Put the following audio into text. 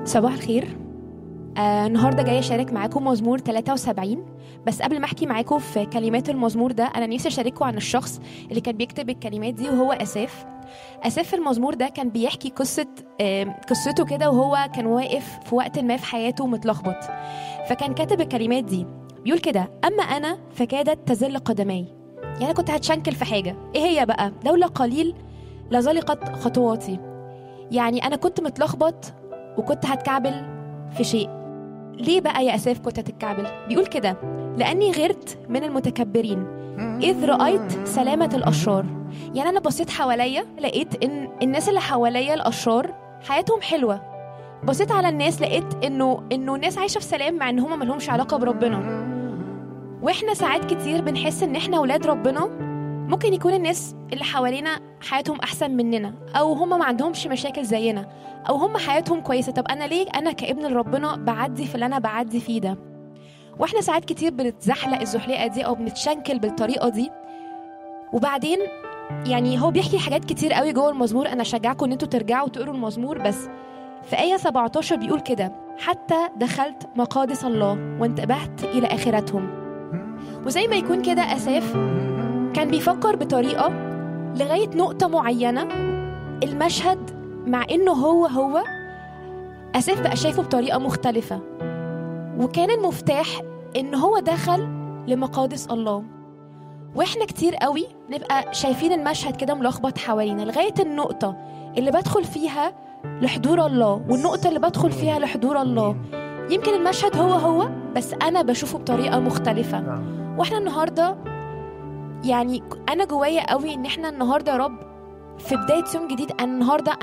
صباح الخير آه النهارده جايه اشارك معاكم مزمور 73 بس قبل ما احكي معاكم في كلمات المزمور ده انا نفسي اشارككم عن الشخص اللي كان بيكتب الكلمات دي وهو اساف اساف في المزمور ده كان بيحكي قصه آه قصته كده وهو كان واقف في وقت ما في حياته متلخبط فكان كاتب الكلمات دي بيقول كده اما انا فكادت تزل قدمي يعني انا كنت هتشنكل في حاجه ايه هي بقى لولا قليل لزلقت خطواتي يعني انا كنت متلخبط وكنت هتكعبل في شيء ليه بقى يا اساف كنت هتتكعبل بيقول كده لاني غرت من المتكبرين اذ رايت سلامه الاشرار يعني انا بصيت حواليا لقيت ان الناس اللي حواليا الاشرار حياتهم حلوه بصيت على الناس لقيت انه انه الناس عايشه في سلام مع ان هم ملهمش علاقه بربنا واحنا ساعات كتير بنحس ان احنا ولاد ربنا ممكن يكون الناس اللي حوالينا حياتهم احسن مننا او هم ما عندهمش مشاكل زينا او هم حياتهم كويسه طب انا ليه انا كابن لربنا بعدي في اللي انا بعدي فيه ده واحنا ساعات كتير بنتزحلق الزحلقه دي او بنتشنكل بالطريقه دي وبعدين يعني هو بيحكي حاجات كتير قوي جوه المزمور انا اشجعكم ان انتوا ترجعوا تقروا المزمور بس في آية 17 بيقول كده حتى دخلت مقادس الله وانتبهت إلى آخرتهم وزي ما يكون كده أساف كان بيفكر بطريقة لغاية نقطة معينة المشهد مع إنه هو هو أساف بقى شايفه بطريقة مختلفة وكان المفتاح إن هو دخل لمقادس الله واحنا كتير قوي نبقى شايفين المشهد كده ملخبط حوالينا لغاية النقطة اللي بدخل فيها لحضور الله والنقطة اللي بدخل فيها لحضور الله يمكن المشهد هو هو بس أنا بشوفه بطريقة مختلفة واحنا النهاردة يعني أنا جوايا قوي إن احنا النهاردة يا رب في بداية يوم جديد أنا النهاردة